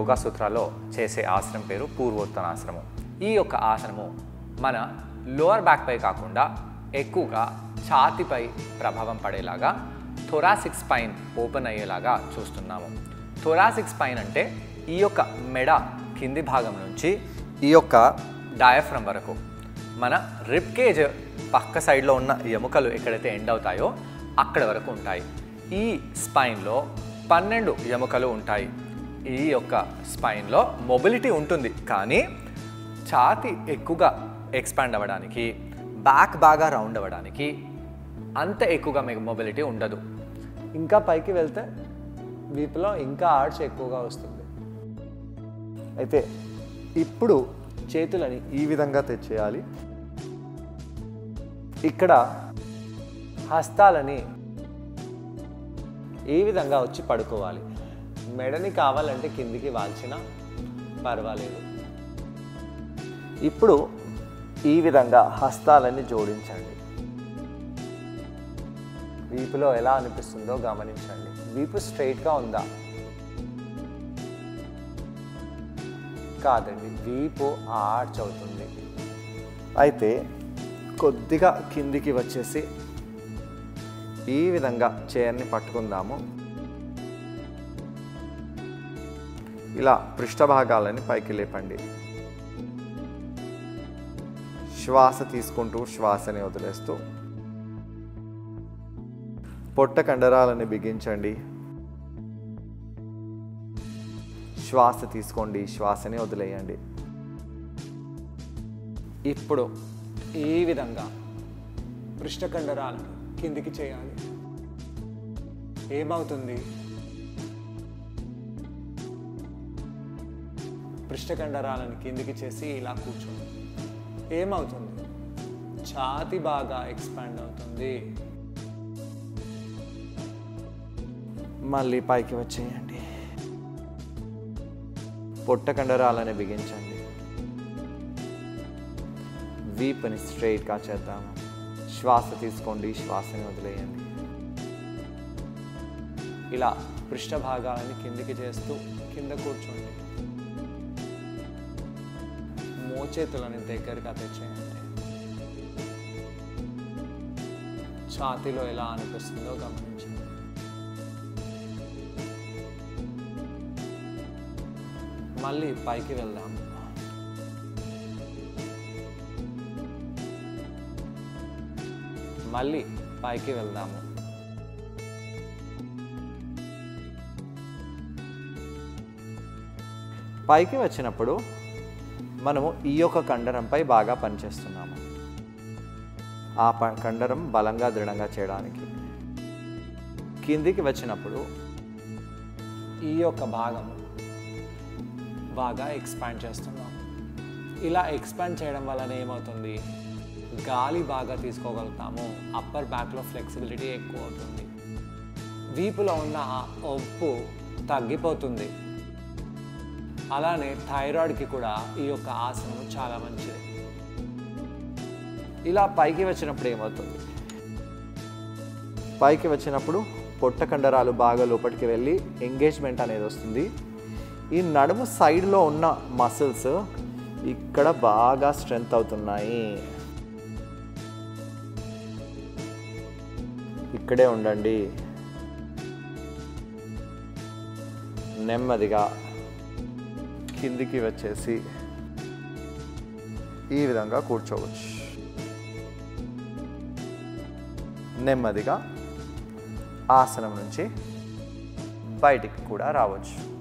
యోగా సూత్రాల్లో చేసే ఆసనం పేరు పూర్వోత్తరాసనము ఈ యొక్క ఆసనము మన లోవర్ బ్యాక్పై కాకుండా ఎక్కువగా ఛాతిపై ప్రభావం పడేలాగా థొరాసిక్ స్పైన్ ఓపెన్ అయ్యేలాగా చూస్తున్నాము థొరాసిక్ స్పైన్ అంటే ఈ యొక్క మెడ కింది భాగం నుంచి ఈ యొక్క డయాఫ్రమ్ వరకు మన రిప్ కేజ్ పక్క సైడ్లో ఉన్న ఎముకలు ఎక్కడైతే ఎండ్ అవుతాయో అక్కడ వరకు ఉంటాయి ఈ స్పైన్లో పన్నెండు ఎముకలు ఉంటాయి ఈ యొక్క స్పైన్లో మొబిలిటీ ఉంటుంది కానీ ఛాతి ఎక్కువగా ఎక్స్పాండ్ అవ్వడానికి బ్యాక్ బాగా రౌండ్ అవ్వడానికి అంత ఎక్కువగా మీకు మొబిలిటీ ఉండదు ఇంకా పైకి వెళ్తే వీపులో ఇంకా ఆర్చ్ ఎక్కువగా వస్తుంది అయితే ఇప్పుడు చేతులని ఈ విధంగా తెచ్చేయాలి ఇక్కడ హస్తాలని ఈ విధంగా వచ్చి పడుకోవాలి మెడని కావాలంటే కిందికి వాల్చినా పర్వాలేదు ఇప్పుడు ఈ విధంగా హస్తాలని జోడించండి వీపులో ఎలా అనిపిస్తుందో గమనించండి వీపు స్ట్రైట్గా ఉందా కాదండి వీపు ఆర్చ్ అవుతుంది అయితే కొద్దిగా కిందికి వచ్చేసి ఈ విధంగా చైర్ని పట్టుకుందాము ఇలా పృష్ఠభాగాలని పైకి లేపండి శ్వాస తీసుకుంటూ శ్వాసని వదిలేస్తూ పొట్ట కండరాలని బిగించండి శ్వాస తీసుకోండి శ్వాసని వదిలేయండి ఇప్పుడు ఈ విధంగా పృష్ఠకండరాలను కిందికి చేయాలి ఏమవుతుంది పృష్ఠకండరాలను కిందికి చేసి ఇలా కూర్చోండి ఏమవుతుంది ఛాతి బాగా ఎక్స్పాండ్ అవుతుంది మళ్ళీ పైకి వచ్చేయండి పొట్ట కండరాలని బిగించండి వీపుని స్ట్రైట్గా చేద్దాము శ్వాస తీసుకోండి శ్వాసని వదిలేయండి ఇలా పృష్ఠ భాగాలని కిందికి చేస్తూ కింద కూర్చోండి మోచేతులని దగ్గరగా తెచ్చేయండి ఛాతీలో ఎలా అనిపిస్తుందో గమనించండి మళ్ళీ పైకి వెళ్దాం మళ్ళీ పైకి వెళ్దాము పైకి వచ్చినప్పుడు మనము ఈ యొక్క కండరంపై బాగా పనిచేస్తున్నాము ఆ ప కండరం బలంగా దృఢంగా చేయడానికి కిందికి వచ్చినప్పుడు ఈ యొక్క భాగము బాగా ఎక్స్పాండ్ చేస్తున్నాం ఇలా ఎక్స్పాండ్ చేయడం వలన ఏమవుతుంది గాలి బాగా తీసుకోగలుగుతాము అప్పర్ బ్యాక్లో ఫ్లెక్సిబిలిటీ ఎక్కువ అవుతుంది వీపులో ఉన్న ఆ ఒప్పు తగ్గిపోతుంది అలానే థైరాయిడ్కి కూడా ఈ యొక్క ఆసనం చాలా మంచిది ఇలా పైకి వచ్చినప్పుడు ఏమవుతుంది పైకి వచ్చినప్పుడు పొట్ట కండరాలు బాగా లోపలికి వెళ్ళి ఎంగేజ్మెంట్ అనేది వస్తుంది ఈ నడుము సైడ్లో ఉన్న మసిల్స్ ఇక్కడ బాగా స్ట్రెంగ్త్ అవుతున్నాయి ఇక్కడే ఉండండి నెమ్మదిగా కిందికి వచ్చేసి ఈ విధంగా కూర్చోవచ్చు నెమ్మదిగా ఆసనం నుంచి బయటికి కూడా రావచ్చు